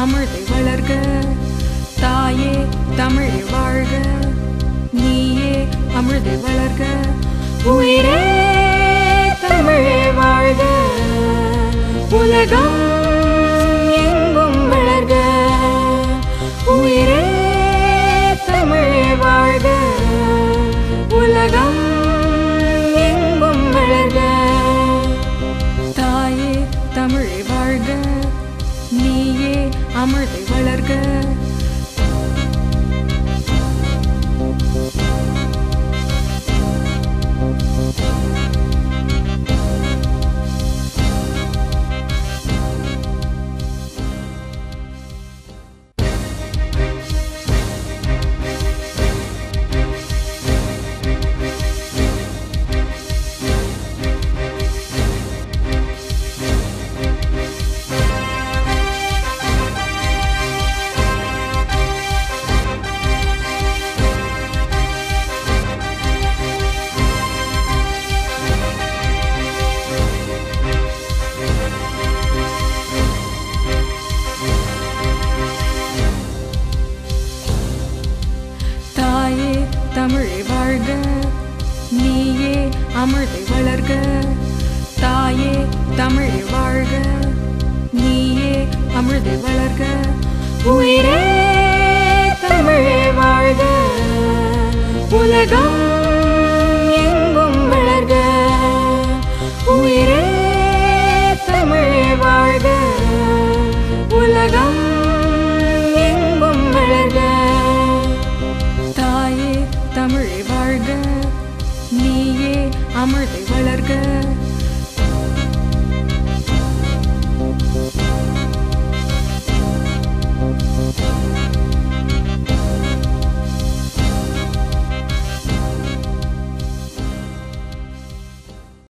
அமிழ்தை வளர்க தாயே தமிழ் வாழ்க நீயே அமிழ்தை வளர்க உயிரே தமிழே வாழ்க உலகம் எங்கும் வளர்க உயிரே தமிழே வாழ்க உலகம் எங்கும் வளர்க தாயே தமிழே வாழ்க நீயே அமிழ்தை வளர்க தாயே தமிழே வாழ்க நீயே அமிழ்தை வளர்க தாயே தமிழே வாழ்க நீயே அமிழ்தை வளர்க உயிரே தமிழே வாழ்க உலகம் எங்கும் வளர்க உயிரே தமிழே வாழ்க உலகம் எங்கும் வளர்க தாயே தமிழே வாழ்க நீயே அமிழ்தை வளர்க